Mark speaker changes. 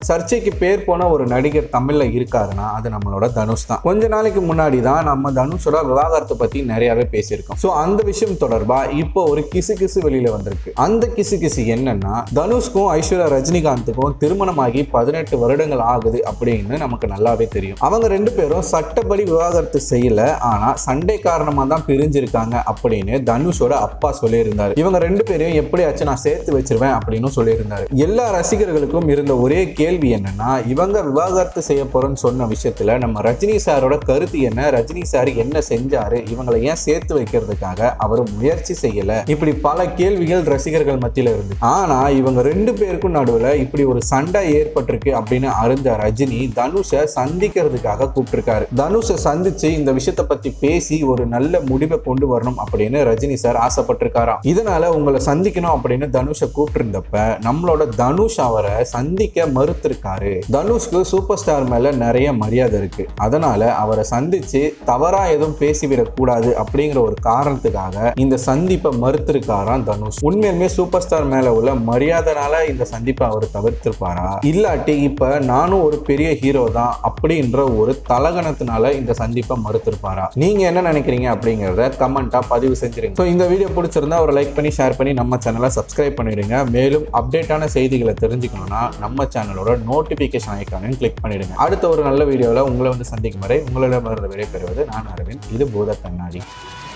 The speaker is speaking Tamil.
Speaker 1: சர்ச்சைக்கு பேர் போன ஒரு நடிகர் தமிழ்ல இருக்காருன்னா அது நம்மளோட தனுஷ் தான் கொஞ்ச நாளைக்கு முன்னாடி தான் நம்ம தனுஷோட விவாகரத்தை பத்தி நிறையவே பேசியிருக்கோம் ஸோ அந்த விஷயம் தொடர்பா இப்போ ஒரு கிசு கிசு வெளியில வந்திருக்கு அந்த கிசு கிசு என்னன்னா தனுஷ்க்கும் ஐஸ்வர்யா ரஜினிகாந்துக்கும் திருமணமாகி பதினெட்டு வருடங்கள் ஆகுது அப்படின்னு நமக்கு நல்லாவே தெரியும் அவங்க ரெண்டு பேரும் சட்டப்படி விவாகரத்து செய்யல ஆனா சண்டை காரணமா தான் பிரிஞ்சிருக்காங்க அப்படின்னு தனுஷோட அப்பா சொல்லியிருந்தாரு இவங்க ரெண்டு பேரையும் எப்படியாச்சும் நான் சேர்த்து வச்சிருவேன் அப்படின்னு சொல்லியிருந்தாரு எல்லா ரசிகர்களுக்கும் இருந்த ஒரே கேள்வி என்னன்னா இவங்க விவாகரத்து செய்ய போறோம்னு சொன்ன விஷயத்துல நம்ம ரஜினி சாரோட கருத்து என்ன ரஜினி சார் என்ன செஞ்சாரு இவங்களை ஏன் சேர்த்து வைக்கிறதுக்காக அவர் முயற்சி செய்யல இப்படி பல கேள்விகள் ரசிகர்கள் மத்தியில இருந்து ஆனா இவங்க ரெண்டு பேருக்கும் நடுவுல இப்படி ஒரு சண்டை ஏற்பட்டிருக்கு அப்படின்னு அறிஞ்ச ரஜினி தனுஷை சந்திக்கிறதுக்காக கூப்பிட்டிருக்காரு தனுஷை சந்திச்சு இந்த விஷயத்தை பத்தி பேசி ஒரு நல்ல முடிவை கொண்டு வரணும் அப்படின்னு ரஜினி சார் ஆசைப்பட்டிருக்காராம் இதனால உங்களை சந்திக்கணும் அப்படின்னு தனுஷை கூப்பிட்டிருந்தப்ப நம்மளோட தனுஷ் அவரை சந்திக்க மறுத்திருக்காரு தனுஷ்க்கு சூப்பர் ஸ்டார் மேல நிறைய மரியாதை இருக்கு அதனால அவரை சந்திச்சு தவறா எதுவும் பேசிவிடக் கூடாது அப்படிங்கிற ஒரு காரணத்துக்காக இந்த சந்திப்பை மறுத்திருக்காராம் தனுஷ் உண்மையுமே சூப்பர் ஸ்டார் மேல உள்ள மரியாதைனால இந்த சந்திப்பை அவர் தவிர்த்திருப்பாரா இல்லாட்டி இப்ப நானும் ஒரு பெரிய ஹீரோ தான் அப்படின்ற ஒரு தலகணத்தினால இந்த சந்திப்பை மறுத்திருப்பாரா நீங்க என்ன நினைக்கிறீங்க அப்படிங்கறத கமெண்டா பதிவு செஞ்சிருங்க ஸோ இந்த வீடியோ பிடிச்சிருந்தா ஒரு லைக் பண்ணி ஷேர் பண்ணி நம்ம சேனலை சப்ஸ்கிரைப் பண்ணிடுங்க மேலும் அப்டேட்டான செய்திகளை தெரிஞ்சுக்கணும்னா நம்ம சேனலோட நோட்டிபிகேஷன் ஐக்கானையும் கிளிக் பண்ணிடுங்க அடுத்த ஒரு நல்ல வீடியோவில் உங்களை வந்து சந்திக்கும் வரை உங்களிடமிருந்து விடைபெறுவது நான் அரவிந்த் இது பூத கண்ணாடி